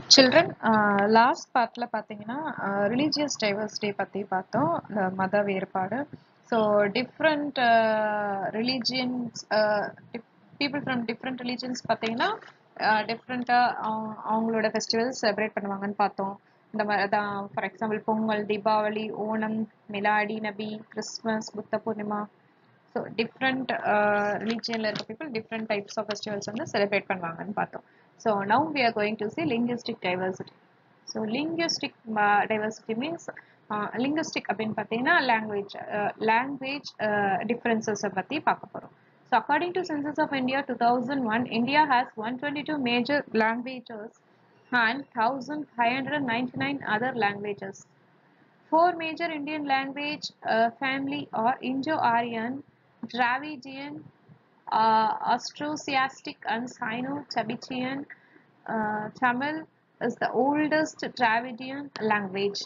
Children last பார்ட்ல பார்த்தீங்கன்னா religious diversity பற்றி பார்த்தோம் இந்த மத வேறுபாடு so different religions people from different religions பார்த்தீங்கன்னா டிஃப்ரெண்ட்டாக அவங்களோட ஃபெஸ்டிவல்ஸ் செலிப்ரேட் பண்ணுவாங்கன்னு பார்த்தோம் இந்த மாதிரி தான் for example Pongal Deepavali Onam Miladi Nabi Christmas Buddha Purnima so different ரிலீஜியனில் இருக்க people different types of festivals வந்து செலிப்ரேட் பண்ணுவாங்கன்னு பார்த்தோம் so now we are going to see linguistic diversity so linguistic diversity means linguistic அப்படின்னு பார்த்தீங்கன்னா லாங்குவேஜ் லாங்குவேஜ் டிஃப்ரென்சஸை பற்றி பார்க்க போகிறோம் so according to census of India two thousand one India has one twenty two major languages and 1599 other languages. Four major Indian language uh, family are Indo-Aryan, Dravidian, uh, Austroasiatic and Sino-Tibetan. Uh, Tamil is the oldest Dravidian language.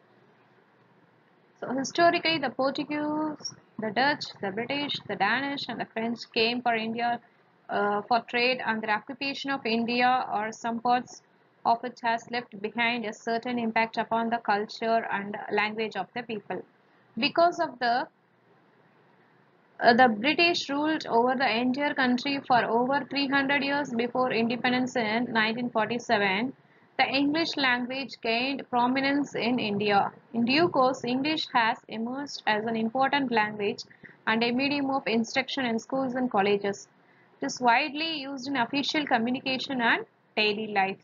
So historically the Portuguese, the Dutch, the British, the Danish and the French came for India uh, for trade and their occupation of India or some parts of it has left behind a certain impact upon the culture and language of the people. Because of the uh, the British ruled over the entire country for over 300 years before independence in 1947. The English language gained prominence in India. In due course, English has emerged as an important language and a medium of instruction in schools and colleges. It is widely used in official communication and daily life.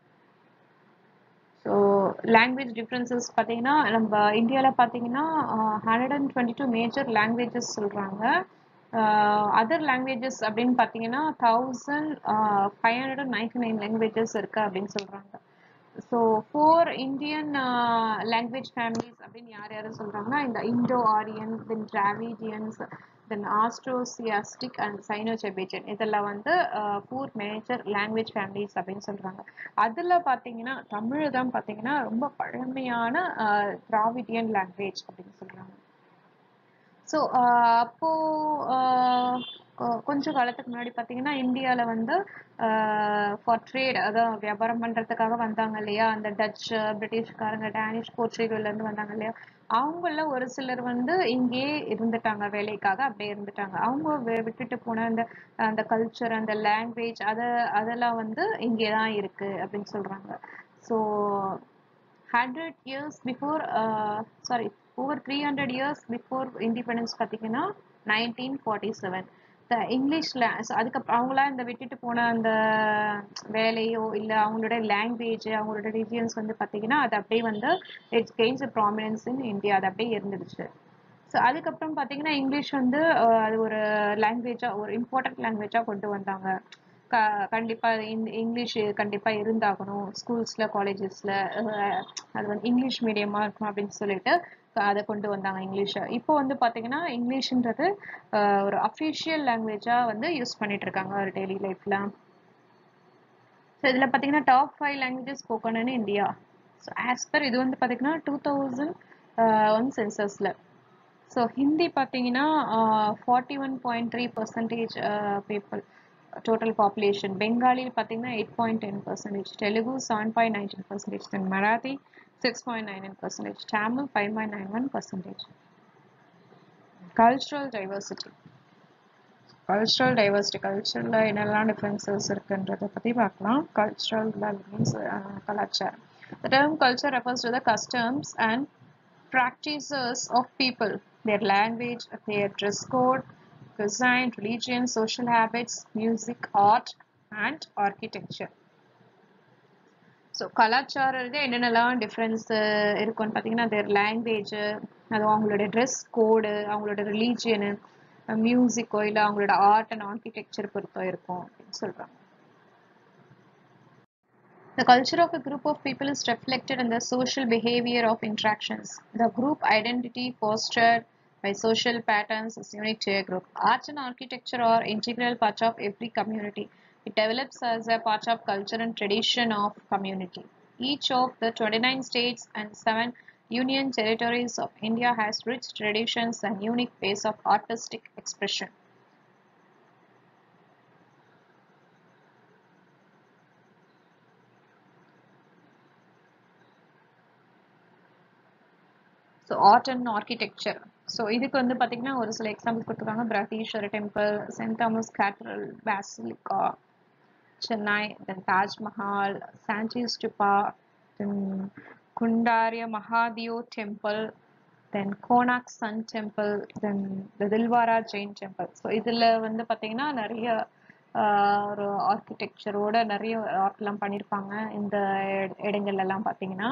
So language differences பார்த்தீங்கன்னா நம்ம இந்தியாவில் பார்த்தீங்கன்னா hundred and twenty two major languages சொல்கிறாங்க other languages அப்படின்னு பார்த்தீங்கன்னா thousand five hundred and ninety nine languages இருக்குது அப்படின்னு சொல்கிறாங்க so four Indian language families அப்படின்னு யார் யார் சொல்கிறாங்கன்னா இந்த Indo Aryan then Dravidians then Austroasiatic and Sino Tibetan இதெல்லாம் வந்து ஃபோர் மேஜர் லாங்குவேஜ் ஃபேமிலிஸ் அப்படின்னு சொல்கிறாங்க அதில் பார்த்தீங்கன்னா தமிழ் தான் பார்த்தீங்கன்னா ரொம்ப பழமையான திராவிடியன் லாங்குவேஜ் அப்படின்னு சொல்கிறாங்க ஸோ அப்போது கொஞ்சம் காலத்துக்கு முன்னாடி பார்த்தீங்கன்னா இந்தியாவில் வந்து ஃபார் ட்ரேட் அதான் வியாபாரம் பண்ணுறதுக்காக வந்தாங்க இல்லையா அந்த டச் பிரிட்டிஷ்காரங்க டேனிஷ் போர்ச்சுகல்லேருந்து வந்தாங்க இல்லையா அவங்கள ஒரு சிலர் வந்து இங்கேயே இருந்துட்டாங்க வேலைக்காக அப்படியே இருந்துட்டாங்க அவங்க விட்டுட்டு போன அந்த அந்த கல்ச்சர் அந்த லாங்குவேஜ் அதை அதெல்லாம் வந்து இங்கே தான் இருக்கு அப்படின்னு சொல்றாங்க so hundred years before sorry over three hundred years before independence பார்த்தீங்கன்னா நைன்டீன் ஃபார்ட்டி செவன் த இங்கிலீஷில் அதுக்கப்புறம் அவங்களா இந்த விட்டுட்டு போன அந்த வேலையோ இல்லை அவங்களோட லாங்குவேஜ் அவங்களோட ரிலிஜியன்ஸ் வந்து பார்த்தீங்கன்னா அது அப்படியே வந்து it's gains prominence in India அது அப்படியே இருந்துடுச்சு ஸோ அதுக்கப்புறம் பார்த்தீங்கன்னா இங்கிலீஷ் வந்து அது ஒரு லாங்குவேஜாக ஒரு இம்பார்ட்டன்ட் லாங்குவேஜாக கொண்டு வந்தாங்க க கண்டிப்பாக இங்கிலீஷ் கண்டிப்பாக இருந்தாகணும் ஸ்கூல்ஸில் காலேஜஸில் அது வந்து இங்கிலீஷ் மீடியமாக இருக்கும் அப்படின்னு சொல்லிட்டு அதை கொண்டு வந்தாங்க இங்கிலீஷை இப்போ வந்து பார்த்தீங்கன்னா இங்கிலீஷ்ன்றது ஒரு அஃபிஷியல் லாங்குவேஜாக வந்து யூஸ் பண்ணிட்டு இருக்காங்க ஒரு டெய்லி லைஃப்பில் ஸோ இதில் பார்த்தீங்கன்னா top five languages spoken in India so as per இது வந்து பார்த்தீங்கன்னா டூ தௌசண்ட் ஒன் சென்சஸில் ஸோ ஹிந்தி பார்த்தீங்கன்னா forty one point three percentage people total population Bengali பார்த்தீங்கன்னா eight point ten percentage Telugu seven point nineteen percentage then Marathi six point nine nine percentage Tamil five point nine one percentage cultural diversity cultural diversity கல்ச்சரில் என்னெல்லாம் differences இருக்குன்றதை பற்றி பார்க்கலாம் cultural means கலாச்சாரம் The term culture refers to the customs and practices of people, their language, their dress code, cuisine, religion, social habits, music, art, and architecture. So கலாச்சாரத்தில் என்னென்னலாம் difference இருக்குன்னு பார்த்தீங்கன்னா தேர் லாங்குவேஜ் அது அவங்களோட ட்ரெஸ் கோடு அவங்களோட religion மியூசிக்கோ இல்லை அவங்களோட ஆர்ட் அண்ட் ஆர்கிடெக்சர் பொறுத்தோ இருக்கும் அப்படின்னு சொல்கிறாங்க The culture of a group of people is reflected in the social behavior of interactions. The group identity fostered by social patterns is unique to a group. Art and architecture are integral parts of every community. It develops as a part of culture and tradition of community. Each of the 29 states and 7 union territories of India has rich traditions and unique ways of artistic expression. So art and architecture so இதுக்கு வந்து பார்த்தீங்கன்னா ஒரு சில example கொடுத்துருக்காங்க Brihadeeswara temple saint Thomas cathedral basilica Chennai then Taj Mahal Sanchi stupa then Kandariya Mahadeo temple then Konark sun temple then Dilwara Jain temple so இதில் வந்து பார்த்தீங்கன்னா நிறைய ஆஹ், ஒரு ஆர்கிடெக்சரோட நிறைய ஆர்ட்லாம் பண்ணியிருப்பாங்க இந்த இட- இடங்கள்ல எல்லாம் பார்த்தீங்கன்னா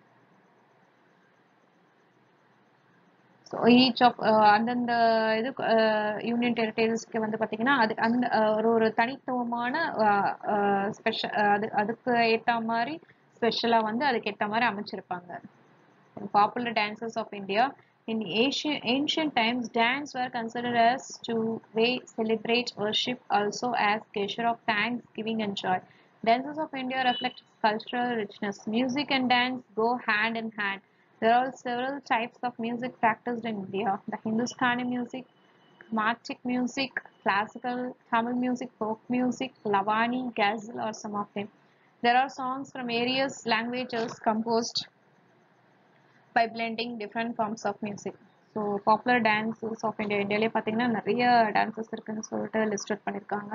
ஸோ ஈச் ஆஃப் அந்தந்த இது யூனியன் டெரிட்டரிஸ்க்கு வந்து பார்த்தீங்கன்னா அது அந்த அஹ், ஒரு ஒரு தனித்துவமான ஸ்பெஷல் அது அதுக்கு ஏற்ற மாதிரி ஸ்பெஷலாக வந்து அதுக்கு ஏற்ற மாதிரி அமைச்சிருப்பாங்க popular dances of India. In ancient, ancient times, dance were considered as to way celebrate worship, also as gesture of thanksgiving and joy. Dances of India reflect cultural richness. Music and dance go hand in hand. There are several types of music practiced in India. The Hindustani music, Carnatic music, classical, Tamil music, folk music, Lavani, Ghazal are some of them. There are songs from various languages composed by blending different forms of music. So popular dances of India இந்தியாவிலே பார்த்தீங்கன்னா நிறைய dances இருக்குன்னு சொல்லிட்டு list out பண்ணியிருக்காங்க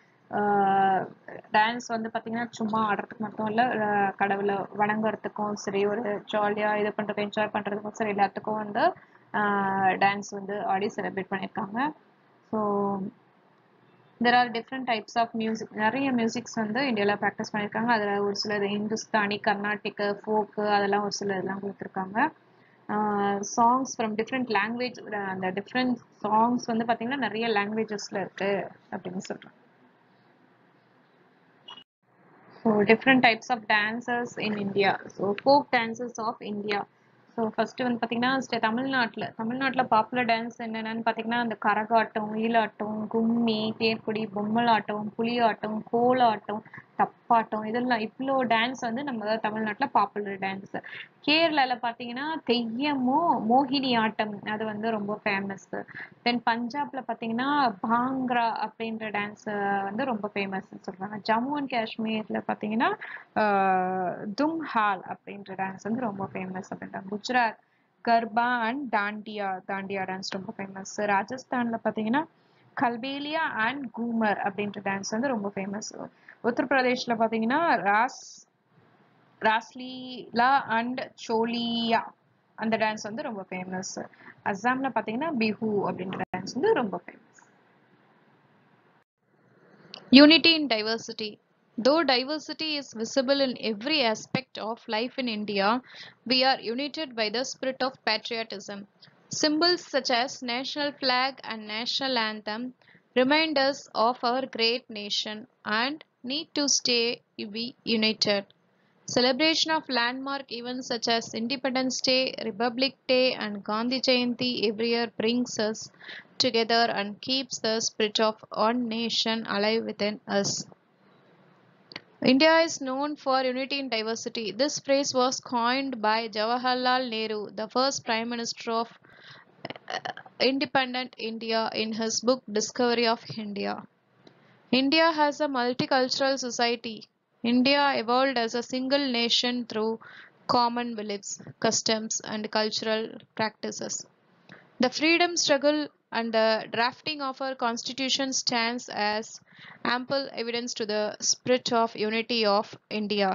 dance வந்து பார்த்தீங்கன்னா சும்மா ஆடுறதுக்கு மட்டும் இல்லை கடவுளை வணங்குறதுக்கும் சரி ஒரு ஜாலியாக இது பண்ணுறது என்ஜாய் பண்ணுறதுக்கும் சரி எல்லாத்துக்கும் வந்து டான்ஸ் வந்து ஆடி செலிப்ரேட் பண்ணியிருக்காங்க so there are different types of music நிறைய மியூசிக்ஸ் வந்து இந்தியாவில் ப்ராக்டிஸ் பண்ணியிருக்காங்க அதில் ஒரு சிலது இந்துஸ்தானி கர்நாடிக்கு ஃபோக்கு அதெல்லாம் ஒரு சில இதெல்லாம் கொடுத்துருக்காங்க சாங்ஸ் ஃப்ரம் டிஃப்ரெண்ட் லாங்குவேஜ் அந்த டிஃப்ரெண்ட் சாங்ஸ் வந்து பார்த்தீங்கன்னா நிறைய லாங்குவேஜஸில் இருக்கு அப்படின்னு சொல்கிறாங்க so different types of dancers in India so folk dances of India so first வந்து பார்த்தீங்கன்னா தமிழ்நாட்டில் தமிழ்நாட்டில் பாப்புலர் டான்ஸ் என்னென்னு பார்த்தீங்கன்னா அந்த கரகாட்டம் ஒயிலாட்டம் கும்மி தேர்க்குடி பொம்மலாட்டம் புலியாட்டம் கோலாட்டம் தப்பாட்டம் இதெல்லாம் இவ்வளோ டான்ஸ் வந்து நம்ம தமிழ்நாட்டில் பாப்புலர் டான்ஸ் கேரளாவில் பார்த்தீங்கன்னா தெய்யமோ மோகினி ஆட்டம் அது வந்து ரொம்ப ஃபேமஸ் தென் பஞ்சாப்ல பார்த்தீங்கன்னா பாங்க்ரா அப்படின்ற டான்ஸ் வந்து ரொம்ப ஃபேமஸ்ன்னு சொல்றாங்க ஜம்மு அண்ட் காஷ்மீர்ல பார்த்தீங்கன்னா தும் ஹால் அப்படின்ற டான்ஸ் வந்து ரொம்ப ஃபேமஸ் அப்படின்றாங்க குஜராத் கர்பா அண்ட் தாண்டியா தாண்டியா டான்ஸ் ரொம்ப ஃபேமஸ் ராஜஸ்தான்ல பார்த்தீங்கன்னா கல்பேலியா அண்ட் கூமர் அப்படின்ற டான்ஸ் வந்து ரொம்ப ஃபேமஸ் உத்தரப்பிரதேஷ்ல பார்த்தீங்கன்னா ராஸ் ராஸ்லீலா அண்ட் சோலியா அந்த டான்ஸ் வந்து ரொம்ப ஃபேமஸ் அஸ்ஸாம்ல பார்த்தீங்கன்னா பிஹூ அப்படின்ற டான்ஸ் வந்து ரொம்ப famous unity in diversity Though diversity is visible in every aspect of life in India, we are united by the spirit of patriotism. Symbols such as national flag and national anthem remind us of our great nation and need to stay be united. Celebration of landmark events such as Independence Day, Republic Day, and Gandhi Jayanti every year brings us together and keeps the spirit of one nation alive within us. India is known for unity in diversity. This phrase was coined by Jawaharlal Nehru, the first Prime Minister of uh, independent India, in his book Discovery of India. India has a multicultural society. India evolved as a single nation through common beliefs, customs, and cultural practices. The freedom struggle and the drafting of our constitution stands as ample evidence to the spirit of unity of India.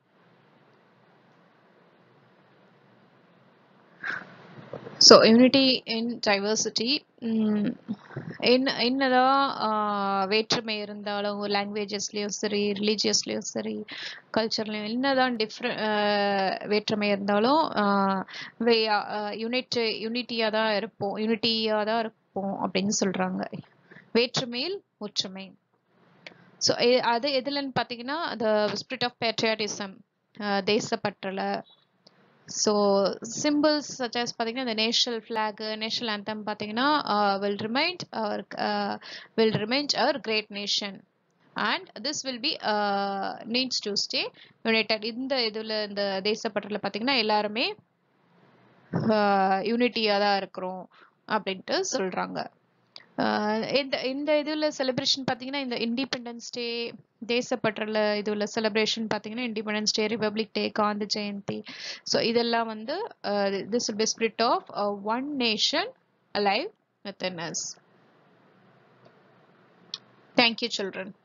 So unity in diversity என்ன என்னதான் ஆஹ், வேற்றுமை இருந்தாலும் லாங்குவேஜஸ்லேயும் சரி ரிலீஜியஸ்லேயும் சரி கல்ச்சர்லேயும் என்னதான் different வேற்றுமை இருந்தாலும் unit யூனிட்டியாக தான் இருப்போம் யூனிட்டியாக தான் இருப்போம் அப்படின்னு சொல்கிறாங்க வேற்றுமையில் ஒற்றுமை ஸோ அது எதுலன்னு பார்த்தீங்கன்னா the spirit of patriotism uh, தேசப்பற்றல ஸோ சிம்பிள்ஸ் சச்சஸ் பார்த்தீங்கன்னா இந்த நேஷனல் ஃப்ளாக் நேஷனல் anthem பார்த்தீங்கன்னா will remind our will remind our great nation and this will be needs to stay united இந்த இதில் இந்த தேசப்பற்றில் பார்த்தீங்கன்னா எல்லாருமே யூனிட்டியாக தான் இருக்கிறோம் அப்படின்ட்டு சொல்கிறாங்க இந்த இந்த இதில் செலிப்ரேஷன் பார்த்தீங்கன்னா இந்த இண்டிபெண்டன்ஸ் டே தேசப்பற்றுல இது உள்ள செலிப்ரேஷன் பார்த்தீங்கன்னா independence day republic day Gandhi Jayanti so இதெல்லாம் வந்து this will be spirit of one nation alive with in us thank you children